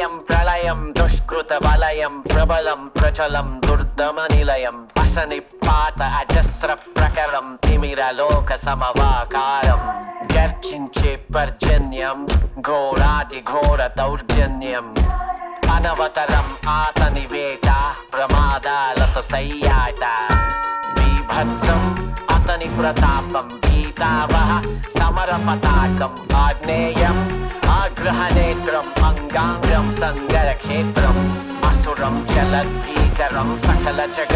ప్రళయం ప్రళయం దుష్కృత వలయం ప్రబలం ప్రచలం దుర్దమ నిలయం అసని పాత అజస్ర ప్రకరం తిమిర లోక సమవాకారం గర్జించే పర్జన్యం ఘోరాతి ఘోర దౌర్జన్యం అనవతరం ఆతని వేట ప్రమాదాలతో సయ్యాట బీభత్సం అతని ప్రతాపం గీతావహ సమర పతాకం ఆగ్నేయం ఆగ్రహనేత్రం అంగాంగం సంగర క్షేత్రం అసురం చలద్భీకరం సకల జగ